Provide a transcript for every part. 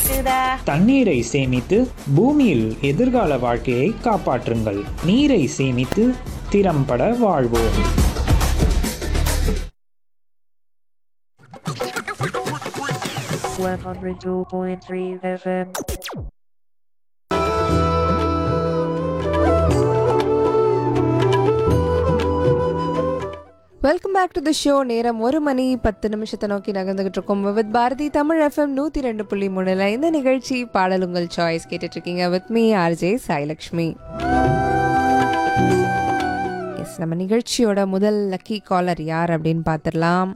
கேக்குதா தண்ணீரை சேமித்து பூமியில் எதிர்கால வாழ்க்கையை காப்பாற்றுங்கள் நீரை சேமித்து திறம்பட வாழ்வோம் one hundred two point three FM. Welcome back to the show நேரம் ஒரு மணி பத்து நிமிஷத்தை நோக்கி நகர்ந்துகிட்டு இருக்கோம் வித் பாரதி தமிழ் எஃப்எம் நூற்றி ரெண்டு புள்ளி மூணுல இந்த நிகழ்ச்சி பாடல் உங்கள் சாய்ஸ் கேட்டுட்டு இருக்கீங்க with me RJ Sailakshmi S நம்ம நிகழ்ச்சியோட முதல் லக்கி காலர் யார் அப்படின்னு பார்த்துடலாம்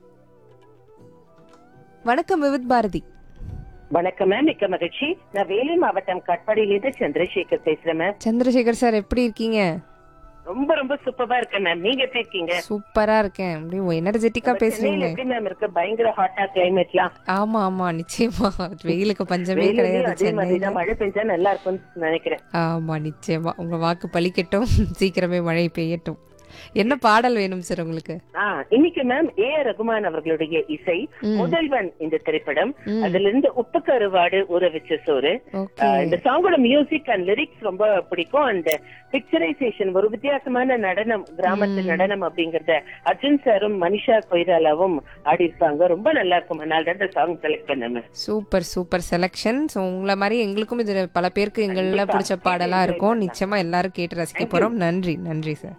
வணக்கம் விவித் பாரதி வணக்கம் மேம் மிக்க மகிழ்ச்சி நான் வேலூர் மாவட்டம் கட்பாடியிலிருந்து சந்திரசேகர் பேசுறேன் மேம் சந்திரசேகர் சார் எப்படி இருக்கீங்க ரொம்ப ரொம்ப சூப்பரா இருக்கேன் மேம் நீங்க எப்படி இருக்கீங்க சூப்பரா இருக்கேன் அப்படியே எனர்ஜெட்டிக்கா சென்னையில பேசுறீங்க எப்படி மேம் இருக்கு பயங்கர ஹாட்டா கிளைமேட்லாம் ஆமா ஆமா நிச்சயமா வெயிலுக்கு பஞ்சமே வெயிலையும் கிடையாது அதே மாதிரி சென்னையில தான் மழை பெஞ்சா நல்லா இருக்கும்னு நினைக்கிறேன் ஆமா நிச்சயமா உங்க வாக்கு பலிக்கட்டும் சீக்கிரமே மழை பெய்யட்டும் என்ன பாடல் வேணும் சார் உங்களுக்கு ஆ இன்னைக்கு மேம் ஏ ஆர் ரகுமான் அவர்களுடைய இசை முதல்வன் இந்த திரைப்படம் அதுல இருந்து உப்பு கருவாடு ஊற வச்ச சோறு ஓகே ஆ, இந்த சாங்கோட மியூசிக் அண்ட் லிரிக்ஸ் ரொம்ப பிடிக்கும் அண்ட் பிக்சரைசேஷன் ஒரு வித்தியாசமான நடனம் கிராமத்து நடனம் அப்படிங்கறத அர்ஜுன் சாரும் மனிஷா கொய்ராலாவும் ஆடி இருப்பாங்க ரொம்ப நல்லா இருக்கும் அதனால தான் இந்த சாங் செலக்ட் பண்ணேன் சூப்பர் சூப்பர் செலெக்ஷன் ஸோ உங்களை மாதிரி எங்களுக்கும் இது பல பேருக்கு எங்களெல்லாம் பிடிச்ச பாடலா இருக்கும் நிச்சயமா எல்லாரும் கேட்டு ரசிக்க போறோம் நன்றி நன்றி சார்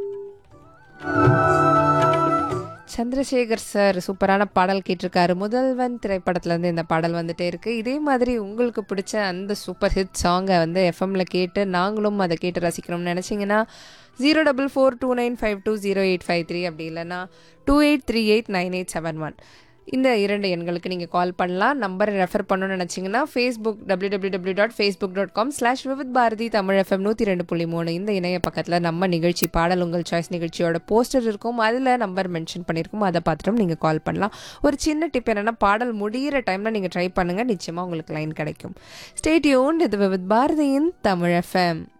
சந்திரசேகர் சார் சூப்பரான பாடல் கேட்டிருக்காரு முதல்வன் திரைப்படத்துல இருந்து இந்த பாடல் வந்துட்டே இருக்கு இதே மாதிரி உங்களுக்கு பிடிச்ச அந்த சூப்பர் ஹிட் சாங்கை வந்து எஃப்எம்ல கேட்டு நாங்களும் அதை கேட்டு ரசிக்கணும்னு நினைச்சீங்கன்னா zero double four two nine five two zero eight five three அப்படி இல்லைன்னா two eight three eight nine eight seven one இந்த இரண்டு எண்களுக்கு நீங்கள் கால் பண்ணலாம் நம்பரை ரெஃபர் பண்ணணும்னு நினச்சிங்கன்னா Facebook W W W dot Facebook dot com slash Vividh Bharati Tamil FM நூற்றி ரெண்டு புள்ளி மூணு இந்த இணைய பக்கத்தில் நம்ம நிகழ்ச்சி பாடல் உங்கள் சாய்ஸ் நிகழ்ச்சியோட போஸ்டர் இருக்கும் அதில் நம்பர் மென்ஷன் பண்ணியிருக்கும் அதை பார்த்துட்டும் நீங்கள் கால் பண்ணலாம் ஒரு சின்ன டிப் என்னென்னா பாடல் முடியிற டைமில் நீங்கள் ட்ரை பண்ணுங்கள் நிச்சயமாக உங்களுக்கு லைன் கிடைக்கும் ஸ்டேட்யூன் இது விவித் பாரதியின் தமிழ் எஃப்எம்